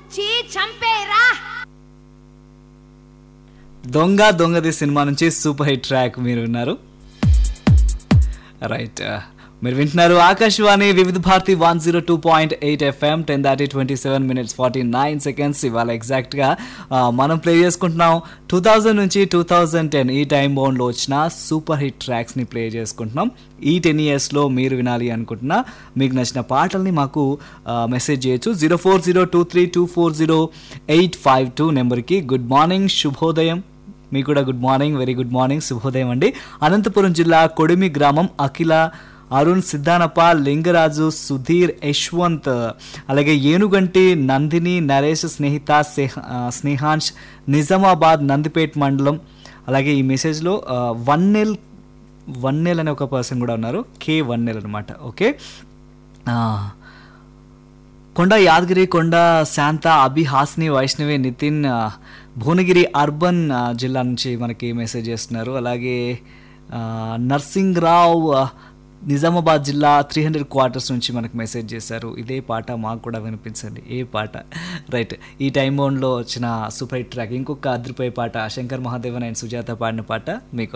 చీ చంపేరా దొంగ దొంగది సినిమా నుంచి సూపర్ హిట్ ట్రాక్ మీరు విన్నారు రైట్ మీరు వింటున్నారు Akashvani Vividh Bharati one zero two point eight FM ten దాటి twenty seven minutes forty nine seconds ఇవాళ ఎగ్జాక్ట్గా మనం ప్లే చేసుకుంటున్నాం టూ థౌజండ్ నుంచి టూ థౌజండ్ టెన్ ఈ టైం బౌండ్లో వచ్చిన సూపర్ హిట్ ట్రాక్స్ని ప్లే చేసుకుంటున్నాం ఈ టెన్ ఇయర్స్లో మీరు వినాలి అనుకుంటున్నా మీకు నచ్చిన పాటల్ని మాకు మెసేజ్ చేయొచ్చు zero four zero two three two four zero eight five two నెంబర్కి గుడ్ మార్నింగ్ శుభోదయం మీకు కూడా good morning very good morning శుభోదయం అండి అనంతపురం జిల్లా కొడిమి గ్రామం అఖిల అరుణ్ సిద్ధానప్ప లింగరాజు సుధీర్ యశ్వంత్ అలాగే ఏనుగంటి నందిని నరేష్ స్నేహిత సేహ- ఆ, స్నేహాంష్ నిజామాబాద్ నందిపేట్ మండలం అలాగే ఈ మెసేజ్లో ఆ, వన్నెల్ వన్నెల్ అనే ఒక పర్సన్ కూడా ఉన్నారు కే వన్నెల్ అనమాట ఓకే ఆ, కొండ యాదగిరి కొండ శాంత అభి హాస్ని వైష్ణవి నితిన్ ఆ, భువనగిరి అర్బన్ ఆ, జిల్లా నుంచి మనకి మెసేజ్ చేస్తున్నారు అలాగే ఆ, నర్సింగ్ రావ్ ఆ, నిజామాబాద్ జిల్లా త్రీ హండ్రెడ్ క్వార్టర్స్ నుంచి మనకు మెసేజ్ చేశారు ఇదే పాట మాకు కూడా వినిపించండి ఏ పాట రైట్ ఈ టైం బౌండ్లో వచ్చిన సూపర్ హిట్ ట్రాక్ ఇంకొక అదిరిపోయే పాట శంకర్ మహాదేవన్ అండ్ సుజాత పాడిన పాట మీకు